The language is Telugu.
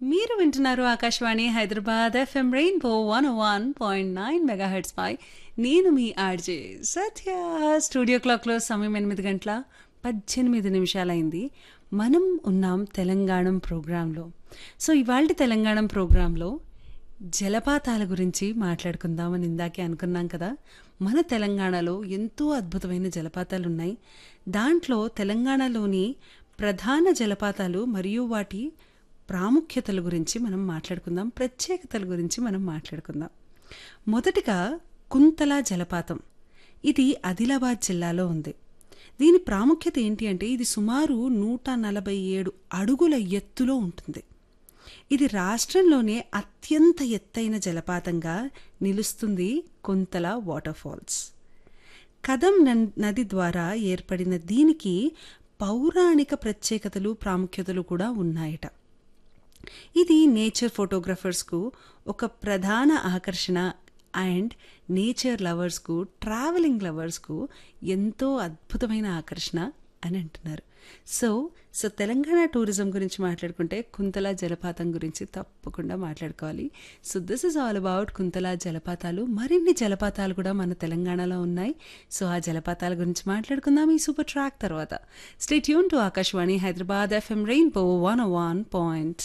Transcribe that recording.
మీరు వింటున్నారు Akashvani Hyderabad FM rainbow one one point nine megahertz పై నేను మీ ఆర్జే సత్య స్టూడియో క్లాక్లో సమయం ఎనిమిది గంటల పద్దెనిమిది నిమిషాలైంది మనం ఉన్నాం తెలంగాణ ప్రోగ్రాంలో సో ఇవాళ తెలంగాణ ప్రోగ్రాంలో జలపాతాల గురించి మాట్లాడుకుందామని ఇందాకే అనుకున్నాం కదా మన తెలంగాణలో ఎంతో అద్భుతమైన జలపాతాలు ఉన్నాయి దాంట్లో తెలంగాణలోని ప్రధాన జలపాతాలు మరియు వాటి ప్రాముఖ్యతల గురించి మనం మాట్లాడుకుందాం ప్రత్యేకతల గురించి మనం మాట్లాడుకుందాం మొదటిగా కుంతల జలపాతం ఇది ఆదిలాబాద్ జిల్లాలో ఉంది దీని ప్రాముఖ్యత ఏంటి అంటే ఇది సుమారు నూట నలభై ఏడు అడుగుల ఎత్తులో ఉంటుంది ఇది రాష్ట్రంలోనే అత్యంత ఎత్తైన జలపాతంగా నిలుస్తుంది కుంతల వాటర్ ఫాల్స్ కదం నన్- నది ద్వారా ఏర్పడిన దీనికి పౌరాణిక ప్రత్యేకతలు ప్రాముఖ్యతలు కూడా ఉన్నాయట ఇది నేచర్ ఫోటోగ్రఫర్స్కు ఒక ప్రధాన ఆకర్షణ అండ్ నేచర్ లవర్స్కు ట్రావెలింగ్ లవర్స్కు ఎంతో అద్భుతమైన ఆకర్షణ అని అంటున్నారు సో సో తెలంగాణ టూరిజం గురించి మాట్లాడుకుంటే కుంతల జలపాతం గురించి తప్పకుండా మాట్లాడుకోవాలి so this is all about Kuntala జలపాతాలు మరిన్ని జలపాతాలు కూడా మన తెలంగాణలో ఉన్నాయి సో ఆ జలపాతాల గురించి మాట్లాడుకుందాం ఈ సూపర్ ట్రాక్ తర్వాత స్టేట్ యూన్ to Akashvani Hyderabad FM rainbow one one point